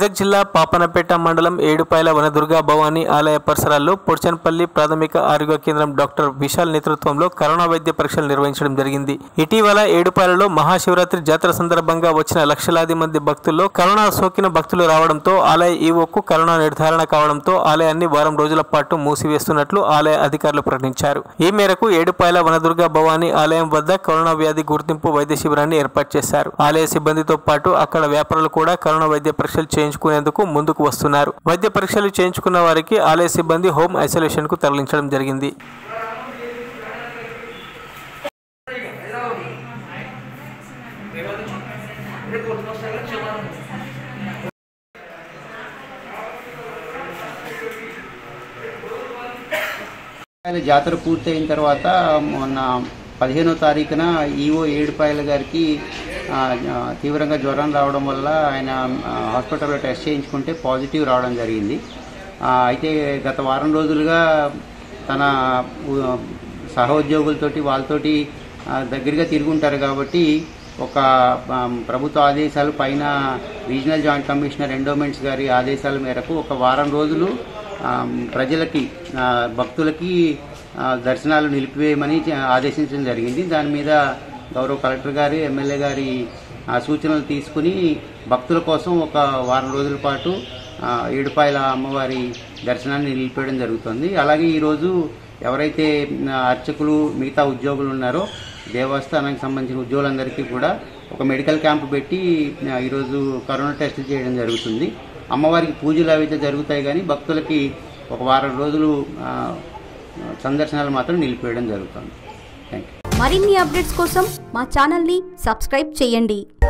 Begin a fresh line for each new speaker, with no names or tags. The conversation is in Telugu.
మెదక్ జిల్లా పాపనపేట మండలం ఏడుపాయల వనదుర్గా భవానీ ఆలయ పరిసరాల్లో పొడ్చన్పల్లి ప్రాథమిక ఆరోగ్య కేంద్రం డాక్టర్ విశాల్ నేతృత్వంలో కరోనా వైద్య పరీక్షలు నిర్వహించడం జరిగింది ఇటీవల ఏడుపాయలలో మహాశివరాత్రి జాతర సందర్భంగా వచ్చిన లక్షలాది మంది భక్తుల్లో కరోనా సోకిన భక్తులు రావడంతో ఆలయ ఈవోకు కరోనా నిర్ధారణ కావడంతో ఆలయాన్ని వారం రోజుల పాటు మూసివేస్తున్నట్లు ఆలయ అధికారులు ప్రకటించారు ఈ మేరకు ఏడుపాయల వనదుర్గా భవానీ ఆలయం వద్ద కరోనా వ్యాధి గుర్తింపు వైద్య శిబిరాన్ని ఏర్పాటు చేశారు ఆలయ సిబ్బందితో పాటు అక్కడ వ్యాపారులు కూడా కరోనా వైద్య పరీక్షలు చేయించుకునేందుకు ముందుకు వస్తున్నారు వైద్య పరీక్షలు చేయించుకున్న వారికి ఆలయ సిబ్బంది హోమ్ ఐసోలేషన్ కు తరలించడం జరిగింది
ఆయన జాతర పూర్తయిన తర్వాత మొన్న పదిహేనో తారీఖున ఈఓ ఏడుపాయల గారికి ఆ, ఆ, తీవ్రంగా జ్వరం రావడం వల్ల ఆయన ఆ, హాస్పిటల్లో టెస్ట్ చేయించుకుంటే పాజిటివ్ రావడం జరిగింది ఆ, అయితే గత వారం రోజులుగా తన ఉ- సహోద్యోగులతోటి వాళ్ళతోటి ఆ, దగ్గరగా తిరుగుంటారు కాబట్టి ఒక ఆ, ప్రభుత్వ ఆదేశాలు పైన రీజనల్ జాయింట్ కమిషనర్ ఎండోమెంట్స్ గారి ఆదేశాల మేరకు ఒక వారం రోజులు ఆ, ప్రజలకి ఆ, భక్తులకి ఆ, దర్శనాలు నిలిపివేయమని చ- ఆదేశించడం జరిగింది దాని మీద గౌరవ కలెక్టర్ గారు ఎమ్మెల్యే గారి ఆ, సూచనలు తీసుకుని భక్తుల కోసం ఒక వారం రోజుల పాటు ఆ, ఏడుపాయల అమ్మవారి దర్శనాన్ని నిలిపేయడం జరుగుతుంది అలాగే ఈరోజు ఎవరైతే ఆ, అర్చకులు మిగతా ఉద్యోగులు ఉన్నారో దేవస్థానానికి సంబంధించిన ఉద్యోగులందరికీ కూడా ఒక మెడికల్ క్యాంప్ పెట్టి ఆ, ఈరోజు కరోనా టెస్ట్ చేయడం జరుగుతుంది అమ్మవారికి పూజలు అవి జరుగుతాయి కానీ భక్తులకి ఒక వారం రోజులు ఆ, సందర్శనాలు మాత్రం నిలిపేయడం జరుగుతుంది థ్యాంక్ యూ
మరిన్ని అప్డేట్స్ కోసం మా ఛానల్ని సబ్స్క్రైబ్ చేయండి